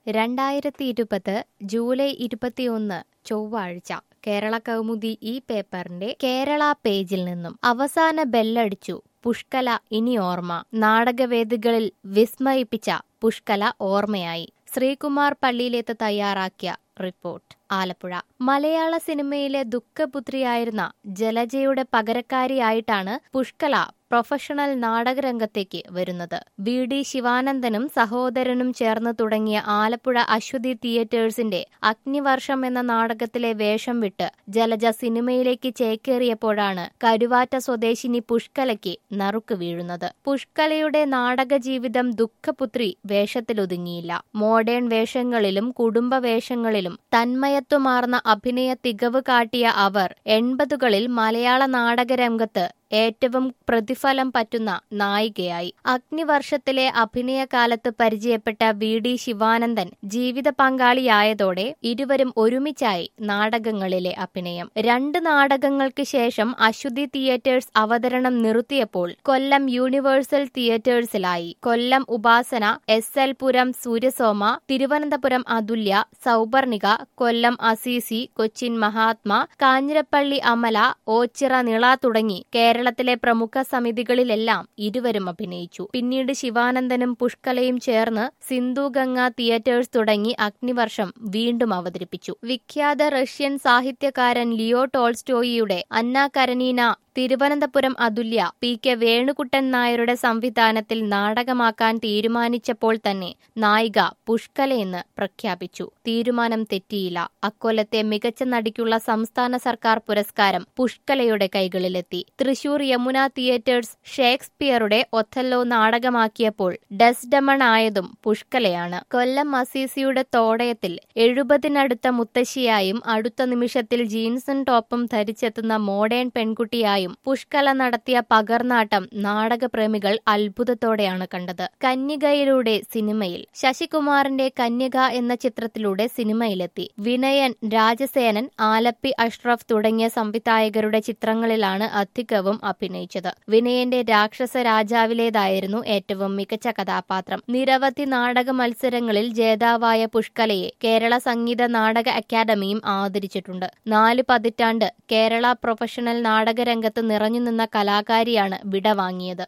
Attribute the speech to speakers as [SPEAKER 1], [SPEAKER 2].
[SPEAKER 1] രണ്ടായിരത്തി ഇരുപത് ജൂലൈ ഇരുപത്തിയൊന്ന് ചൊവ്വാഴ്ച കേരള കൗമുദി ഈ പേപ്പറിന്റെ കേരള പേജിൽ നിന്നും അവസാന ബെല്ലടിച്ചു പുഷ്കല ഇനി ഓർമ്മ നാടകവേദികളിൽ വിസ്മയിപ്പിച്ച പുഷ്കല ഓർമ്മയായി ശ്രീകുമാർ പള്ളിയിലേത്ത് തയ്യാറാക്കിയ റിപ്പോർട്ട് ആലപ്പുഴ മലയാള സിനിമയിലെ ദുഃഖപുത്രിയായിരുന്ന ജലജയുടെ പകരക്കാരിയായിട്ടാണ് പുഷ്കല പ്രൊഫഷണൽ നാടകരംഗത്തേക്ക് വരുന്നത് ബി ഡി ശിവാനന്ദനും സഹോദരനും ചേർന്ന് തുടങ്ങിയ ആലപ്പുഴ അശ്വതി തിയേറ്റേഴ്സിന്റെ അഗ്നിവർഷം എന്ന നാടകത്തിലെ വേഷം വിട്ട് ജലജ സിനിമയിലേക്ക് ചേക്കേറിയപ്പോഴാണ് കരുവാറ്റ സ്വദേശിനി പുഷ്കലയ്ക്ക് നറുക്ക് വീഴുന്നത് പുഷ്കലയുടെ നാടക ജീവിതം ദുഃഖപുത്രി വേഷത്തിലൊതുങ്ങിയില്ല മോഡേൺ വേഷങ്ങളിലും കുടുംബ വേഷങ്ങളിലും തന്മയത്വമാർന്ന അഭിനയ തികവ് കാട്ടിയ അവർ എൺപതുകളിൽ മലയാള നാടകരംഗത്ത് ഏറ്റവും പ്രതിഫലം പറ്റുന്ന നായികയായി അഗ്നിവർഷത്തിലെ അഭിനയകാലത്ത് പരിചയപ്പെട്ട വി ഡി ശിവാനന്ദൻ ജീവിത പങ്കാളിയായതോടെ ഇരുവരും ഒരുമിച്ചായി നാടകങ്ങളിലെ അഭിനയം രണ്ട് നാടകങ്ങൾക്ക് ശേഷം അശ്വതി തിയേറ്റേഴ്സ് അവതരണം നിർത്തിയപ്പോൾ കൊല്ലം യൂണിവേഴ്സൽ തിയേറ്റേഴ്സിലായി Kollam Upasana S L Puram Suryasoma Thiruvananthapuram Athulya Souparnika Kollam Assisi Cochin Mahatma Kanjirappally Amala Oachira Nila തുടങ്ങി കേരളത്തിലെ പ്രമുഖ സമിതികളിലെല്ലാം ഇരുവരും അഭിനയിച്ചു പിന്നീട് ശിവാനന്ദനും പുഷ്കലയും ചേർന്ന് സിന്ധു ഗംഗ തിയേറ്റേഴ്സ് തുടങ്ങി അഗ്നിവർഷം വീണ്ടും അവതരിപ്പിച്ചു വിഖ്യാത റഷ്യൻ സാഹിത്യകാരൻ ലിയോ ടോൾസ്റ്റോയിയുടെ Anna Karenina Thiruvananthapuram Athulya P K Venukuttan നായരുടെ സംവിധാനത്തിൽ നാടകമാക്കാൻ തീരുമാനിച്ചപ്പോൾ തന്നെ നായിക പുഷ്കലയെന്ന് പ്രഖ്യാപിച്ചു തീരുമാനം തെറ്റിയില്ല അക്കൊല്ലത്തെ മികച്ച നടിക്കുള്ള സംസ്ഥാന സർക്കാർ പുരസ്കാരം പുഷ്കലയുടെ കൈകളിലെത്തി തൃശൂർ യമുന തിയേറ്റേഴ്സ് ഷേക്സ്പിയറുടെ ഒഥല്ലോ നാടകമാക്കിയപ്പോൾ ഡസ്ഡമൺ ആയതും പുഷ്കലയാണ് കൊല്ലം അസീസിയുടെ തോടയത്തിൽ എഴുപതിനടുത്ത മുത്തശ്ശിയായും അടുത്ത നിമിഷത്തിൽ ജീൻസും ടോപ്പും ധരിച്ചെത്തുന്ന മോഡേൺ പെൺകുട്ടിയായും പുഷ്കല നടത്തിയ പകർനാട്ടം നാടകപ്രേമികൾ അത്ഭുതത്തോടെയാണ് കണ്ടത് കന്യകയിലൂടെ സിനിമയിൽ ശശികുമാറിന്റെ കന്യക എന്ന ചിത്രത്തിലൂടെ സിനിമയിലെത്തി വിനയൻ രാജസേനൻ ആലപ്പി അഷ്റഫ് തുടങ്ങിയ സംവിധായകരുടെ ചിത്രങ്ങളിലാണ് അധികവും അഭിനയിച്ചത് വിനയന്റെ രാക്ഷസ രാജാവിലേതായിരുന്നു ഏറ്റവും മികച്ച കഥാപാത്രം നിരവധി നാടക മത്സരങ്ങളിൽ ജേതാവായ പുഷ്കലയെ കേരള സംഗീത നാടക അക്കാദമിയും ആദരിച്ചിട്ടുണ്ട് നാല് പതിറ്റാണ്ട് കേരള പ്രൊഫഷണൽ നാടകരംഗത്ത് നിറഞ്ഞുനിന്ന കലാകാരിയാണ് വിടവാങ്ങിയത്